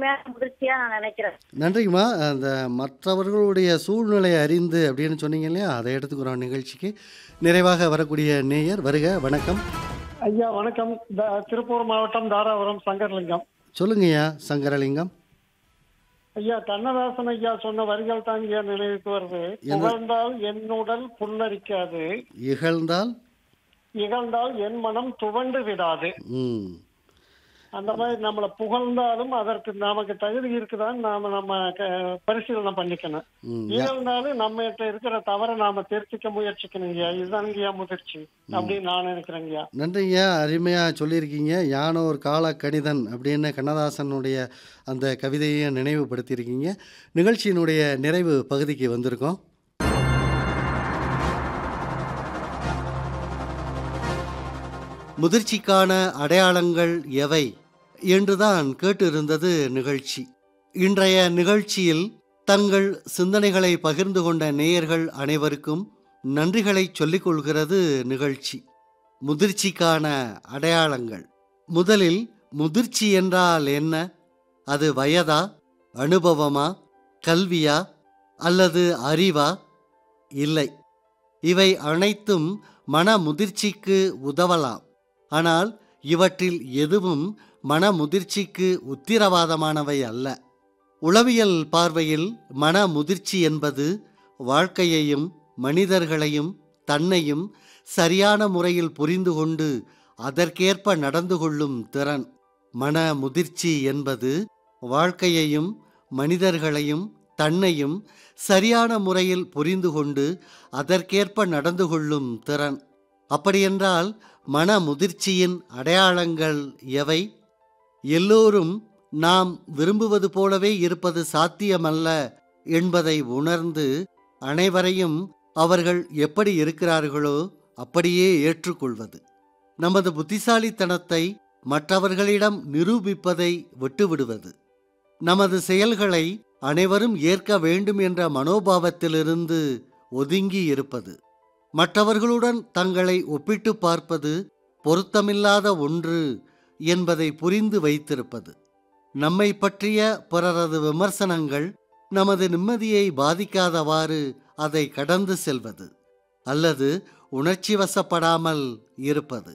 உண்மையான முதிர்ச்சியா நான் நினைக்கிறேன் நன்றிங்கம்மா அந்த மற்றவர்களுடைய சூழ்நிலையை அறிந்து அப்படின்னு சொன்னீங்க இல்லையா அதை எடுத்துக்கிறோம் நிகழ்ச்சிக்கு நிறைவாக வரக்கூடிய நேயர் வருக வணக்கம் ஐயா வணக்கம் த- திருப்பூர் மாவட்டம் தாராபுரம் சங்கர்லிங்கம் சொல்லுங்கய்யா சங்கரலிங்கம் ஐயா கண்ணதாசன் ஐயா சொன்ன வரிகள் தான் ஐயா நினைவுக்கு வருது புகழ்ந்தால் என் உடல் புல்லரிக்காது இகழ்ந்தால் இகழ்ந்தால் என் மனம் துவண்டு விடாது ம் அந்த மாதிரி நம்மளை புகழ்ந்தாலும் அதற்கு நமக்கு தகுதி இருக்குதான்னு நாம நம்ம க- பரிசீலனை பண்ணிக்கணும் ம் இகழ்ந்தாலும் நம்ம இருக்கிற தவறை நாம திருத்திக்க முயற்சிக்கணும் ஐயா இதுதான் ஐயா முதிர்ச்சி அப்படின்னு நான் நினைக்கிறேங்க ஐயா நன்றிங்கய்யா அருமையாக சொல்லியிருக்கீங்க யானோர் கால கணிதன் அப்படின்னு கண்ணதாசனுடைய அந்த கவிதையை நினைவுபடுத்தியிருக்கீங்க நிகழ்ச்சியினுடைய நிறைவு பகுதிக்கு வந்திருக்கோம் முதிர்ச்சிக்கான அடையாளங்கள் எவை என்றுதான் கேட்டிருந்தது நிகழ்ச்சி இன்றைய நிகழ்ச்சியில் தங்கள் சிந்தனைகளை பகிர்ந்து கொண்ட நேயர்கள் அனைவருக்கும் நன்றிகளை சொல்லிக் கொள்கிறது நிகழ்ச்சி முதிர்ச்சிக்கான அடையாளங்கள் முதலில் முதிர்ச்சி என்றால் என்ன அது வயதா அனுபவமா கல்வியா அல்லது அறிவா இல்லை இவை அனைத்தும் மன முதிர்ச்சிக்கு உதவலாம் ஆனால் இவற்றில் எதுவும் மன முதிர்ச்சிக்கு உத்திரவாதமானவை அல்ல உளவியல் பார்வையில் மன முதிர்ச்சி என்பது வாழ்க்கையையும் மனிதர்களையும் தன்னையும் சரியான முறையில் புரிந்து கொண்டு அதற்கேற்ப நடந்து கொள்ளும் திறன் மன முதிர்ச்சி என்பது வாழ்க்கையையும் மனிதர்களையும் தன்னையும் சரியான முறையில் புரிந்து கொண்டு அதற்கேற்ப நடந்து கொள்ளும் திறன் அப்படியென்றால் மன முதிர்ச்சியின் அடையாளங்கள் எவை எல்லோரும் நாம் விரும்புவது போலவே இருப்பது சாத்தியமல்ல என்பதை உணர்ந்து அனைவரையும் அவர்கள் எப்படி இருக்கிறார்களோ அப்படியே ஏற்றுக்கொள்வது நமது புத்திசாலித்தனத்தை மற்றவர்களிடம் நிரூபிப்பதை விட்டுவிடுவது நமது செயல்களை அனைவரும் ஏற்க வேண்டும் என்ற மனோபாவத்திலிருந்து ஒதுங்கி இருப்பது மற்றவர்களுடன் தங்களை ஒப்பிட்டு பார்ப்பது பொருத்தமில்லாத ஒன்று என்பதை புரிந்து வைத்திருப்பது நம்மை பற்றிய பிறரது விமர்சனங்கள் நமது நிம்மதியை பாதிக்காதவாறு அதை கடந்து செல்வது அல்லது உணர்ச்சி வசப்படாமல் இருப்பது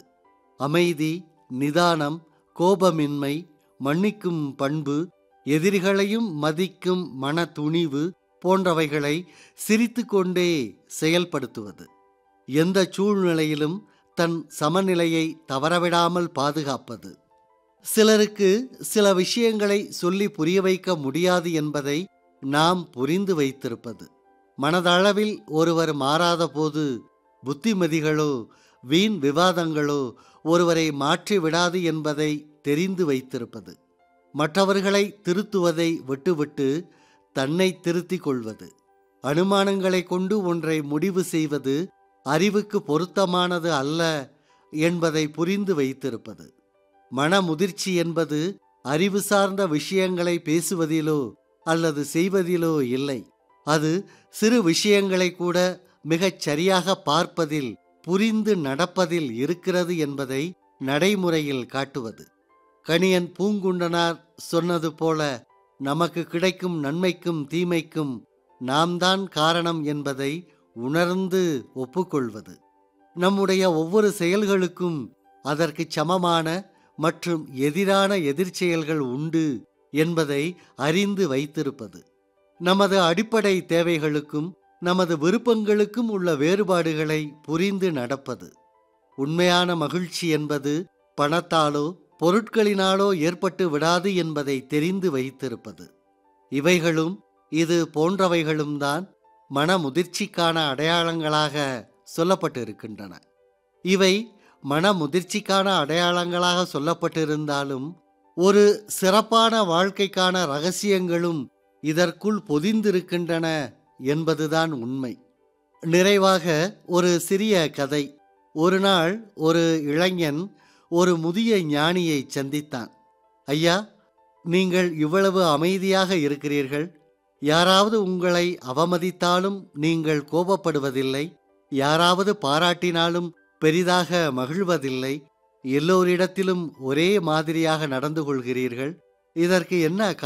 அமைதி நிதானம் கோபமின்மை மன்னிக்கும் பண்பு எதிரிகளையும் மதிக்கும் மன துணிவு போன்றவைகளை சிரித்துக்கொண்டே செயல்படுத்துவது எந்த சூழ்நிலையிலும் தன் சமநிலையை தவறவிடாமல் பாதுகாப்பது சிலருக்கு சில விஷயங்களை சொல்லி புரிய வைக்க முடியாது என்பதை நாம் புரிந்து வைத்திருப்பது மனதளவில் ஒருவர் மாறாத போது புத்திமதிகளோ வீண் விவாதங்களோ ஒருவரை மாற்றி விடாது என்பதை தெரிந்து வைத்திருப்பது மற்றவர்களை திருத்துவதை விட்டுவிட்டு தன்னை திருத்திக் கொள்வது அனுமானங்களை கொண்டு ஒன்றை முடிவு செய்வது அறிவுக்கு பொருத்தமானது அல்ல என்பதை புரிந்து வைத்திருப்பது மன முதிர்ச்சி என்பது அறிவு சார்ந்த விஷயங்களை பேசுவதிலோ அல்லது செய்வதிலோ இல்லை அது சிறு விஷயங்களை கூட மிகச் சரியாக பார்ப்பதில் புரிந்து நடப்பதில் இருக்கிறது என்பதை நடைமுறையில் காட்டுவது கணியன் பூங்குண்டனார் சொன்னது போல நமக்கு கிடைக்கும் நன்மைக்கும் தீமைக்கும் நாம் தான் காரணம் என்பதை உணர்ந்து ஒப்புக்கொள்வது நம்முடைய ஒவ்வொரு செயல்களுக்கும் அதற்கு சமமான மற்றும் எதிரான எதிர்ச்செயல்கள் உண்டு என்பதை அறிந்து வைத்திருப்பது நமது அடிப்படை தேவைகளுக்கும் நமது விருப்பங்களுக்கும் உள்ள வேறுபாடுகளை புரிந்து நடப்பது உண்மையான மகிழ்ச்சி என்பது பணத்தாலோ பொருட்களினாலோ ஏற்பட்டு விடாது என்பதை தெரிந்து வைத்திருப்பது இவைகளும் இது போன்றவைகளும் தான் மன முதிர்ச்சிக்கான அடையாளங்களாக சொல்லப்பட்டிருக்கின்றன இவை மன முதிர்ச்சிக்கான அடையாளங்களாக சொல்லப்பட்டிருந்தாலும் ஒரு சிறப்பான வாழ்க்கைக்கான ரகசியங்களும் இதற்குள் பொதிந்திருக்கின்றன என்பதுதான் உண்மை நிறைவாக ஒரு சிறிய கதை ஒரு நாள் ஒரு இளைஞன் ஒரு முதிய ஞானியை சந்தித்தான் ஐயா நீங்கள் இவ்வளவு அமைதியாக இருக்கிறீர்கள் யாராவது உங்களை அவமதித்தாலும் நீங்கள் கோபப்படுவதில்லை யாராவது பாராட்டினாலும் பெரிதாக மகிழ்வதில்லை எல்லோரிடத்திலும் ஒரே மாதிரியாக நடந்து கொள்கிறீர்கள் இதற்கு என்ன